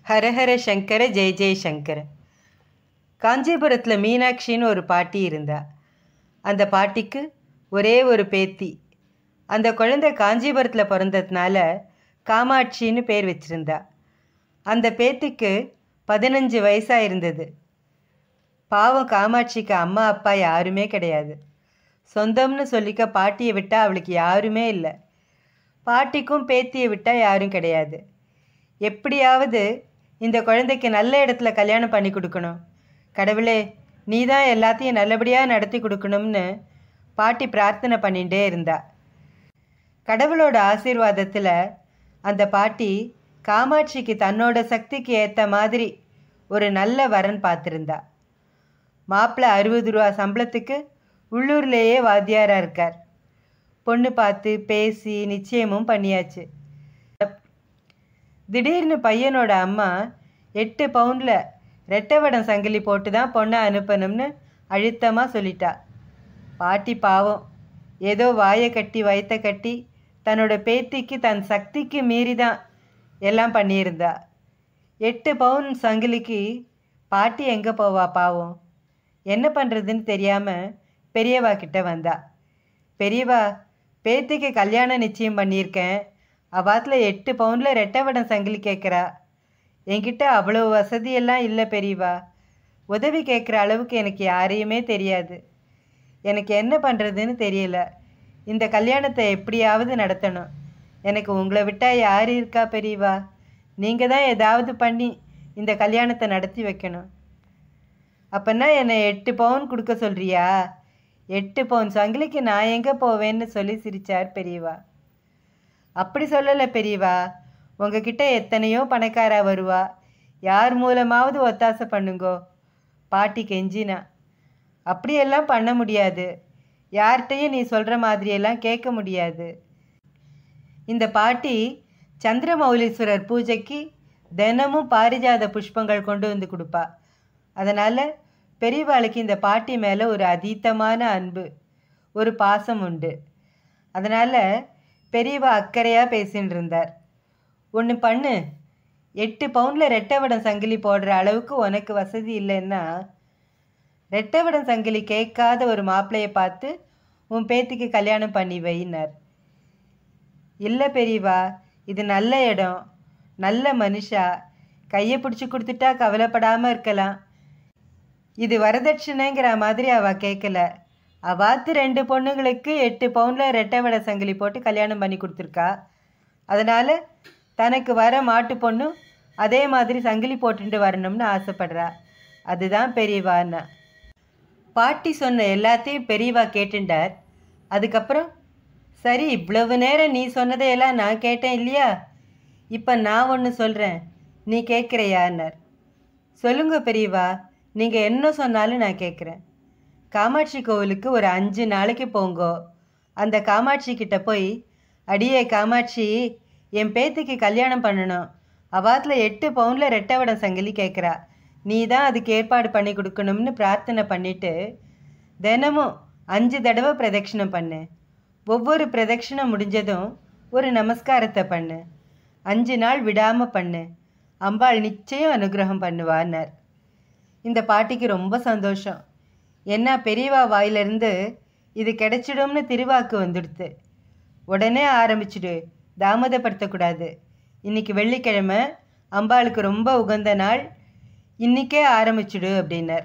ஹரஹர சங்கர ஜெய ஜெய சங்கர காஞ்சிபுரத்தில் மீனாட்சின்னு ஒரு பாட்டி இருந்தா அந்த பாட்டிக்கு ஒரே ஒரு பேத்தி அந்த குழந்தை காஞ்சிபுரத்தில் பிறந்ததுனால காமாட்சின்னு பேர் வச்சிருந்தா அந்த பேத்திக்கு பதினஞ்சு வயசாக இருந்தது பாவம் காமாட்சிக்கு அம்மா அப்பா யாருமே கிடையாது சொந்தம்னு சொல்லிக்க பாட்டியை விட்டால் அவளுக்கு யாருமே இல்லை பாட்டிக்கும் பேத்தியை விட்டால் யாரும் கிடையாது எப்படியாவது இந்த குழந்தைக்கு நல்ல இடத்துல கல்யாணம் பண்ணி கொடுக்கணும் கடவுளே நீ தான் எல்லாத்தையும் நல்லபடியாக நடத்தி கொடுக்கணும்னு பாட்டி பிரார்த்தனை பண்ணிகிட்டே இருந்தா கடவுளோட ஆசீர்வாதத்தில் அந்த பாட்டி காமாட்சிக்கு தன்னோட சக்திக்கு ஏற்ற மாதிரி ஒரு நல்ல வரன் பார்த்துருந்தா மாப்பிள்ளை அறுபது ரூபா சம்பளத்துக்கு உள்ளூர்லேயே வாத்தியாராக இருக்கார் பொண்ணு பார்த்து பேசி நிச்சயமும் பண்ணியாச்சு திடீர்னு பையனோட அம்மா எட்டு பவுண்டில் ரெட்டவடம் சங்கிலி போட்டு தான் பொண்ணை அனுப்பணும்னு அழுத்தமாக சொல்லிட்டா பாட்டி பாவம் ஏதோ வாயை கட்டி வயத்தை கட்டி தன்னோட பேத்திக்கு தன் சக்திக்கு மீறி தான் எல்லாம் பண்ணியிருந்தா எட்டு பவுன் சங்கிலிக்கு பாட்டி எங்கே போவா பாவம் என்ன பண்ணுறதுன்னு தெரியாமல் பெரியவா கிட்ட வந்தா பெரியவா பேத்திக்கு கல்யாணம் நிச்சயம் பண்ணியிருக்கேன் அவாத்தில் எட்டு பவுண்டில் ரெட்டவடம் சங்கிலி கேட்குறா என்கிட்ட அவ்வளோ வசதியெல்லாம் இல்லை பெரியவா உதவி கேட்குற அளவுக்கு எனக்கு யாரையுமே தெரியாது எனக்கு என்ன பண்ணுறதுன்னு தெரியல இந்த கல்யாணத்தை எப்படியாவது நடத்தணும் எனக்கு உங்களை விட்டால் யார் இருக்கா பெரியவா நீங்கள் தான் ஏதாவது பண்ணி இந்த கல்யாணத்தை நடத்தி வைக்கணும் அப்போன்னா என்னை எட்டு பவுன் கொடுக்க சொல்கிறியா எட்டு பவுன் சங்கிலிக்கு நான் எங்கே போவேன்னு சொல்லி சிரிச்சார் பெரியவா அப்படி சொல்லலை பெரியவா உங்ககிட்ட எத்தனையோ பணக்காரா வருவா யார் மூலமாவது ஒத்தாசை பண்ணுங்கோ பாட்டி கெஞ்சினா அப்படியெல்லாம் பண்ண முடியாது யார்கிட்டையும் நீ சொல்கிற மாதிரியெல்லாம் கேட்க முடியாது இந்த பாட்டி சந்திரமௌலீஸ்வரர் பூஜைக்கு தினமும் பாரிஜாத புஷ்பங்கள் கொண்டு வந்து கொடுப்பா அதனால் பெரியவாளுக்கு இந்த பாட்டி மேலே ஒரு அதீத்தமான அன்பு ஒரு பாசம் உண்டு அதனால் பெரியவா அக்கறையாக பேசின்னு இருந்தார் ஒன்று பண்ணு எட்டு பவுண்டில் ரெட்டவடம் சங்கிலி போடுற அளவுக்கு உனக்கு வசதி இல்லைன்னா ரெட்டவடம் சங்கிலி கேட்காத ஒரு மாப்பிள்ளையை பார்த்து உன் பேத்திக்கு கல்யாணம் பண்ணி வைனார் இல்லை பெரியவா இது நல்ல இடம் நல்ல மனுஷா கையை பிடிச்சி கொடுத்துட்டா கவலைப்படாமல் இருக்கலாம் இது வரதட்சணைங்கிற மாதிரி அவள் கேட்கல அவாத்து ரெண்டு பொண்ணுங்களுக்கு எட்டு பவுண்டில் ரெட்டை சங்கிலி போட்டு கல்யாணம் பண்ணி கொடுத்துருக்கா அதனால் தனக்கு வர மாட்டு பொண்ணு அதே மாதிரி சங்கிலி போட்டுட்டு வரணும்னு ஆசைப்படுறா அதுதான் பெரியவான்னா பாட்டி சொன்ன எல்லாத்தையும் பெரியவா கேட்டுண்டார் அதுக்கப்புறம் சரி இவ்வளவு நேரம் நீ சொன்னதையெல்லாம் நான் கேட்டேன் இல்லையா இப்போ நான் ஒன்று சொல்கிறேன் நீ கேட்குறையான்னார் சொல்லுங்க பெரியவா நீங்கள் என்ன சொன்னாலும் நான் கேட்குறேன் காமாட்சி கோவிலுக்கு ஒரு அஞ்சு நாளைக்கு போங்கோ அந்த காமாட்சி கிட்ட போய் அடியே காமாட்சி என் பேத்திக்கு கல்யாணம் பண்ணணும் அவாத்தில் எட்டு பவுண்டில் ரெட்டவடம் சங்கிலி கேட்குறா நீ தான் அதுக்கு ஏற்பாடு பண்ணி கொடுக்கணும்னு பிரார்த்தனை பண்ணிட்டு தினமும் அஞ்சு தடவை பிரதட்சிணம் பண்ணு ஒவ்வொரு பிரதட்சிணம் முடிஞ்சதும் ஒரு நமஸ்காரத்தை பண்ணு அஞ்சு நாள் விடாமல் பண்ணு அம்பாள் நிச்சயம் அனுகிரகம் பண்ணுவான்னார் இந்த பாட்டிக்கு ரொம்ப சந்தோஷம் என்ன பெரியவா வாயிலிருந்து இது கிடைச்சிடும்னு திருவாக்கு வந்துடுத்து உடனே ஆரம்பிச்சிடு தாமதப்படுத்தக்கூடாது இன்னைக்கு வெள்ளிக்கிழமை அம்பாளுக்கு ரொம்ப உகந்த நாள் இன்னிக்கே ஆரம்பிச்சிடு அப்படின்னார்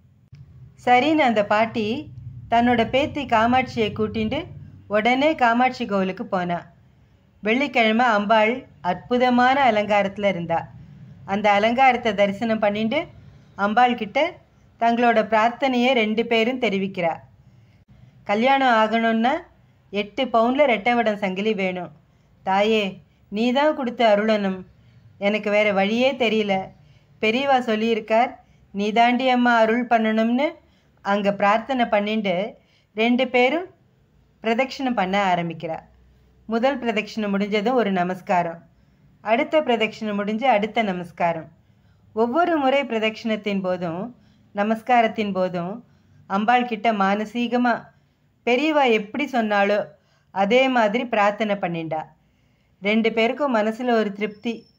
சரின்னு அந்த பாட்டி தன்னோட பேத்தி காமாட்சியை கூட்டிட்டு உடனே காமாட்சி கோவிலுக்கு போனா வெள்ளிக்கிழமை அம்பாள் அற்புதமான அலங்காரத்தில் இருந்தா அந்த அலங்காரத்தை தரிசனம் பண்ணிட்டு அம்பாள் கிட்ட தங்களோட பிரார்த்தனையை ரெண்டு பேரும் தெரிவிக்கிறா கல்யாணம் ஆகணும்னா எட்டு பவுண்டில் ரெட்டவடம் சங்கிலி வேணும் தாயே நீ தான் கொடுத்து அருளணும் எனக்கு வேற வழியே தெரியல பெரியவா சொல்லியிருக்கார் நீ தாண்டி அம்மா அருள் பண்ணணும்னு அங்கே பிரார்த்தனை பண்ணிட்டு ரெண்டு பேரும் பிரதட்சிணம் பண்ண ஆரம்பிக்கிறா முதல் பிரதட்சிணம் முடிஞ்சதும் ஒரு நமஸ்காரம் அடுத்த பிரதட்சிணம் முடிஞ்சு அடுத்த நமஸ்காரம் ஒவ்வொரு முறை பிரதட்சிணத்தின் போதும் நமஸ்காரத்தின் போதும் அம்பாள் கிட்ட மானசீகமாக பெரியவா எப்படி சொன்னாலோ அதே மாதிரி பிரார்த்தனை பண்ணிண்டா ரெண்டு பேருக்கும் மனசில் ஒரு திருப்தி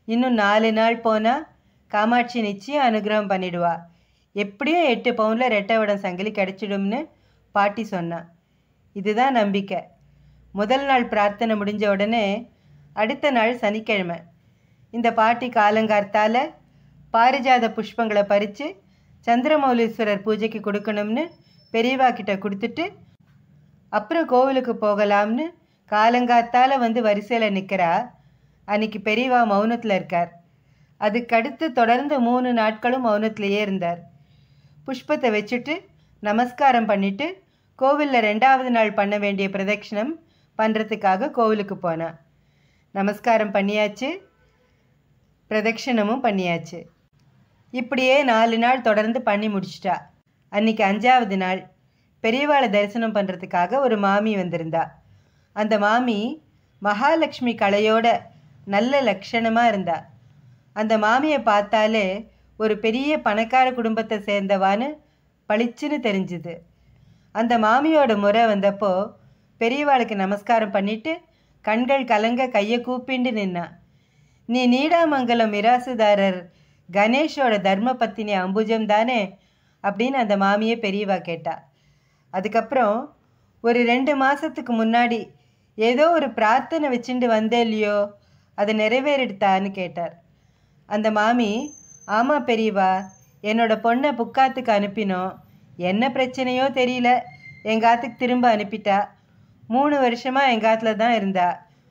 இன்னும் நாலு நாள் போனால் காமாட்சி நிச்சயம் அனுகிரகம் பண்ணிடுவா எப்படியும் எட்டு பவுனில் ரெட்டவடம் சங்கிலி கிடைச்சிடும்னு பாட்டி சொன்னான் இதுதான் நம்பிக்கை முதல் நாள் பிரார்த்தனை முடிஞ்ச உடனே அடுத்த நாள் சனிக்கிழமை இந்த பாட்டி காலங்கார்த்தால பாரிஜாத புஷ்பங்களை பறித்து சந்திரமௌலீஸ்வரர் பூஜைக்கு கொடுக்கணும்னு பெரியவா கிட்ட கொடுத்துட்டு அப்புறம் கோவிலுக்கு போகலாம்னு காலங்காத்தால வந்து வரிசையில் நிற்கிறா அன்னைக்கு பெரியவா மௌனத்தில் இருக்கார் அதுக்கடுத்து தொடர்ந்து மூணு நாட்களும் மௌனத்திலேயே இருந்தார் புஷ்பத்தை வச்சுட்டு நமஸ்காரம் பண்ணிட்டு கோவிலில் ரெண்டாவது நாள் பண்ண வேண்டிய பிரதட்சிணம் பண்ணுறதுக்காக கோவிலுக்கு போனான் நமஸ்காரம் பண்ணியாச்சு பிரதட்சிணமும் பண்ணியாச்சு இப்படியே நாலு நாள் தொடர்ந்து பண்ணி முடிச்சிட்டா அன்னைக்கு அஞ்சாவது நாள் பெரியவாளை தரிசனம் பண்ணுறதுக்காக ஒரு மாமி வந்திருந்தா அந்த மாமி மகாலட்சுமி கலையோட நல்ல லட்சணமாக இருந்தா அந்த மாமியை பார்த்தாலே ஒரு பெரிய பணக்கார குடும்பத்தை சேர்ந்தவான்னு பளிச்சுன்னு தெரிஞ்சுது அந்த மாமியோட முறை வந்தப்போ பெரியவாளுக்கு நமஸ்காரம் பண்ணிட்டு கண்கள் கலங்க கையை கூப்பிண்டு நின்னா நீ நீடாமங்கலம் மிராசுதாரர் கணேஷோட தர்ம பத்தினி அம்புஜம் தானே அப்படின்னு அந்த மாமியே பெரியவா கேட்டா அதுக்கப்புறம் ஒரு ரெண்டு மாதத்துக்கு முன்னாடி ஏதோ ஒரு பிரார்த்தனை வச்சுட்டு வந்தே இல்லையோ அது நிறைவேறிடுத்தான்னு கேட்டார் அந்த மாமி ஆமாம் பெரியவா என்னோட பொண்ணை புக்காத்துக்கு அனுப்பினோம் என்ன பிரச்சனையோ தெரியல எங்காத்துக்கு திரும்ப அனுப்பிட்டா மூணு வருஷமாக எங்காத்துல தான் இருந்தா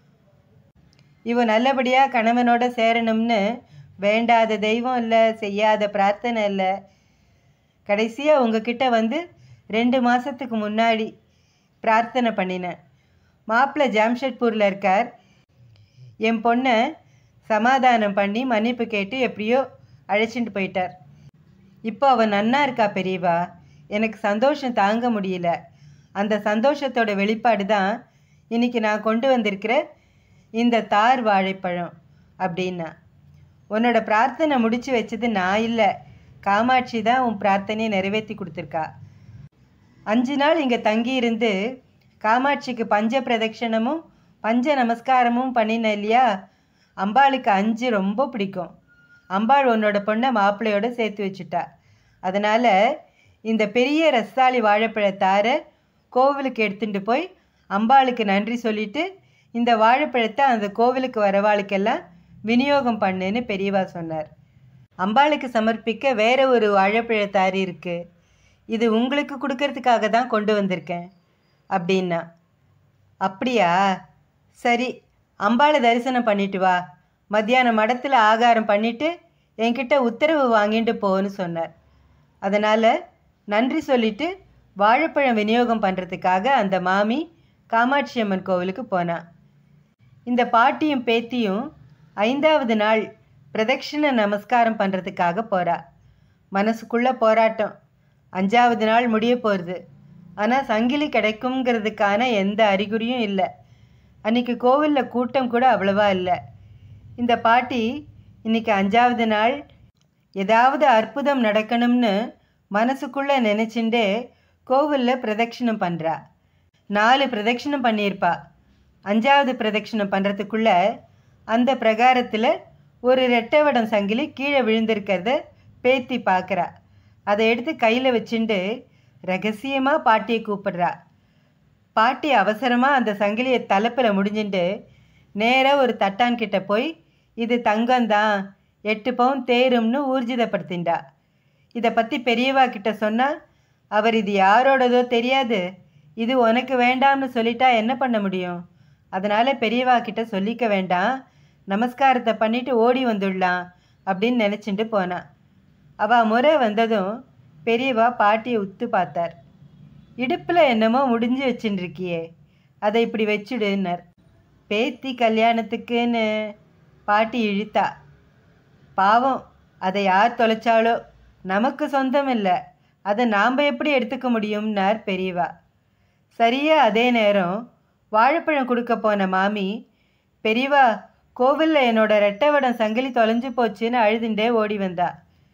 இவ நல்லபடியாக கணவனோட சேரணும்னு வேண்டாத தெய்வம் இல்லை செய்யாத பிரார்த்தனை இல்லை கடைசியாக உங்ககிட்ட வந்து ரெண்டு மாதத்துக்கு முன்னாடி பிரார்த்தனை பண்ணினேன் மாப்பிள்ளை ஜாம்ஷெட்பூரில் இருக்கார் என் பொண்ணை சமாதானம் பண்ணி மன்னிப்பு கேட்டு எப்படியோ அழைச்சிட்டு போயிட்டார் இப்போ அவன் நன்னா இருக்கா பெரியவா எனக்கு சந்தோஷம் தாங்க முடியல அந்த சந்தோஷத்தோட வெளிப்பாடு தான் இன்னைக்கு நான் கொண்டு வந்திருக்கிற இந்த தார் வாழைப்பழம் அப்படின்னா உன்னோட பிரார்த்தனை முடிச்சு வச்சது நான் இல்லை காமாட்சி தான் உன் பிரார்த்தனையை நிறைவேற்றி கொடுத்துருக்கா அஞ்சு நாள் இங்கே தங்கியிருந்து காமாட்சிக்கு பஞ்ச பிரதட்சணமும் பஞ்ச நமஸ்காரமும் பண்ணின இல்லையா அம்பாளுக்கு அஞ்சு ரொம்ப பிடிக்கும் அம்பாள் உன்னோட பொண்ணை மாப்பிள்ளையோட சேர்த்து வச்சுட்டா அதனால் இந்த பெரிய ரஸ்தாளி வாழைப்பழத்தார கோவிலுக்கு எடுத்துட்டு போய் அம்பாளுக்கு நன்றி சொல்லிட்டு இந்த வாழைப்பழத்தை அந்த கோவிலுக்கு வரவாளுக்கெல்லாம் விநியோகம் பண்ணுன்னு பெரியவா சொன்னார் அம்பாளுக்கு சமர்ப்பிக்க வேற ஒரு வாழைப்பழத்தாரி இருக்கு இது உங்களுக்கு கொடுக்கறதுக்காக தான் கொண்டு வந்திருக்கேன் அப்படின்னா அப்படியா சரி அம்பாளை தரிசனம் பண்ணிட்டு வா மத்தியானம் மடத்தில் ஆகாரம் பண்ணிட்டு என்கிட்ட உத்தரவு வாங்கிட்டு போன்னு சொன்னார் அதனால் நன்றி சொல்லிட்டு வாழைப்பழம் விநியோகம் பண்ணுறதுக்காக அந்த மாமி காமாட்சி அம்மன் கோவிலுக்கு போனா இந்த பாட்டியும் பேத்தியும் ஐந்தாவது நாள் பிரதட்சிண நமஸ்காரம் பண்ணுறதுக்காக போகிறா மனசுக்குள்ளே போராட்டம் அஞ்சாவது நாள் முடிய போகிறது ஆனால் சங்கிலி கிடைக்குங்கிறதுக்கான எந்த அறிகுறியும் இல்லை அன்னைக்கு கோவிலில் கூட்டம் கூட அவ்வளவா இல்லை இந்த பாட்டி இன்னைக்கு அஞ்சாவது நாள் ஏதாவது அற்புதம் நடக்கணும்னு மனசுக்குள்ளே நினச்சிண்டே கோவிலில் பிரதட்சிணம் பண்ணுறா நாலு பிரதட்சிணம் பண்ணியிருப்பா அஞ்சாவது பிரதட்சிணம் பண்ணுறதுக்குள்ள அந்த பிரகாரத்தில் ஒரு ரெட்டவடம் சங்கிலி கீழே விழுந்திருக்கிறத பேத்தி பார்க்குறா அதை எடுத்து கையில் வச்சுண்டு ரகசியமாக பாட்டியை கூப்பிடுறா பாட்டி அவசரமாக அந்த சங்கிலியை தலைப்பில் முடிஞ்சுட்டு நேராக ஒரு தட்டான் கிட்ட போய் இது தங்கம்தான் எட்டு பவுன் தேரும்னு ஊர்ஜிதப்படுத்திண்டா இதை பற்றி பெரியவா கிட்ட சொன்னால் அவர் இது யாரோடதோ தெரியாது இது உனக்கு வேண்டாம்னு சொல்லிட்டா என்ன பண்ண முடியும் அதனால் பெரியவா கிட்ட சொல்லிக்க வேண்டாம் நமஸ்காரத்தை பண்ணிட்டு ஓடி வந்துடலாம் அப்படின்னு நினச்சிட்டு போனான் அவள் முறை வந்ததும் பெரியவா பாட்டியை உத்து பார்த்தார் இடுப்பில் என்னமோ முடிஞ்சு வச்சுட்டு இருக்கியே அதை இப்படி வச்சுடுன்னார் பேத்தி கல்யாணத்துக்குன்னு பாட்டி இழுத்தா பாவம் அதை யார் தொலைச்சாலோ நமக்கு சொந்தம் இல்லை அதை நாம் எப்படி எடுத்துக்க முடியும்னார் பெரியவா சரியா அதே நேரம் வாழைப்பழம் கொடுக்க போன மாமி பெரியவா கோவிலில் என்னோட ரெட்டவடம் சங்கிலி தொலைஞ்சு போச்சுன்னு அழுதுண்டே ஓடி வந்தா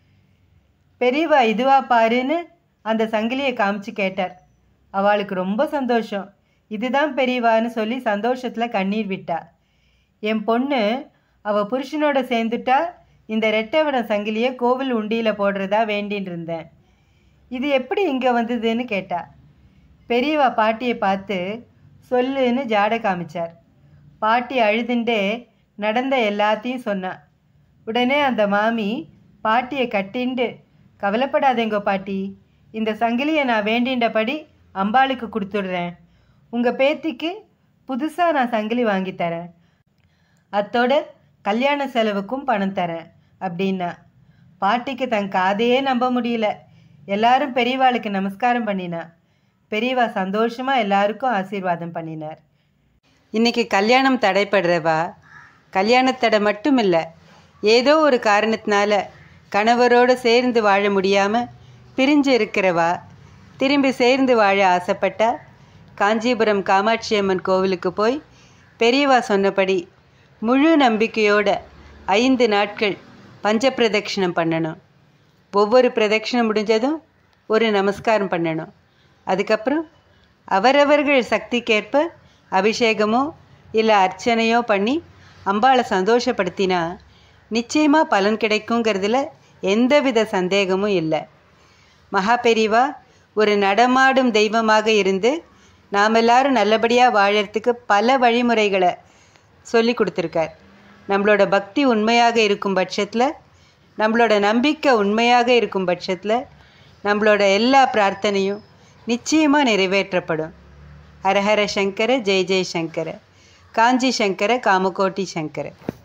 பெரியவா இதுவா பாருன்னு அந்த சங்கிலியை காமிச்சு கேட்டார் அவளுக்கு ரொம்ப சந்தோஷம் இதுதான் பெரியவான்னு சொல்லி சந்தோஷத்தில் கண்ணீர் விட்டா என் பொண்ணு அவள் புருஷனோட சேர்ந்துட்டா இந்த ரெட்டைவடம் சங்கிலியை கோவில் உண்டியில் போடுறதா வேண்டின்னு இருந்தேன் இது எப்படி இங்கே வந்ததுன்னு கேட்டா பெரியவா பாட்டியை பார்த்து சொல்லுன்னு ஜாடை காமிச்சார் பாட்டி அழுதுண்டே நடந்த எல்லாத்தையும் சொன்னான் உடனே அந்த மாமி பாட்டியை கட்டிண்டு கவலைப்படாதேங்க பாட்டி இந்த சங்கிலியை நான் வேண்டின்றபடி அம்பாளுக்கு கொடுத்துடுறேன் உங்கள் பேத்திக்கு புதுசாக நான் சங்கிலி வாங்கி தரேன் அத்தோட கல்யாண செலவுக்கும் பணம் தரேன் அப்படின்னா பாட்டிக்கு தன் காதையே நம்ப முடியல எல்லாரும் பெரியவாளுக்கு நமஸ்காரம் பண்ணினா பெரியவா சந்தோஷமா எல்லாருக்கும் ஆசீர்வாதம் பண்ணினார் இன்னைக்கு கல்யாணம் தடைப்படுறவா கல்யாணத்தடை மட்டும் இல்லை ஏதோ ஒரு காரணத்தினால கணவரோடு சேர்ந்து வாழ முடியாமல் பிரிஞ்சு இருக்கிறவா திரும்பி சேர்ந்து வாழ ஆசைப்பட்டா காஞ்சிபுரம் காமாட்சி அம்மன் கோவிலுக்கு போய் பெரியவா சொன்னபடி முழு நம்பிக்கையோட ஐந்து நாட்கள் பஞ்ச பிரதட்சிணம் பண்ணணும் ஒவ்வொரு பிரதட்சிணம் முடிஞ்சதும் ஒரு நமஸ்காரம் பண்ணணும் அதுக்கப்புறம் அவரவர்கள் சக்திக்கேற்ப அபிஷேகமோ இல்லை அர்ச்சனையோ பண்ணி அம்பாளை சந்தோஷப்படுத்தினா நிச்சயமாக பலன் கிடைக்குங்கிறதுல எந்தவித சந்தேகமும் இல்லை மகா பெரிவா ஒரு நடமாடும் தெய்வமாக இருந்து நாம் எல்லாரும் நல்லபடியாக வாழறதுக்கு பல வழிமுறைகளை சொல்லி கொடுத்துருக்கார் நம்மளோட பக்தி உண்மையாக இருக்கும் பட்சத்தில் நம்மளோட நம்பிக்கை உண்மையாக இருக்கும் பட்சத்தில் நம்மளோட எல்லா பிரார்த்தனையும் நிச்சயமாக நிறைவேற்றப்படும் ஹரஹர சங்கர ஜெய் ஜெய் சங்கர காஞ்சி சங்கர காமகோட்டி சங்கர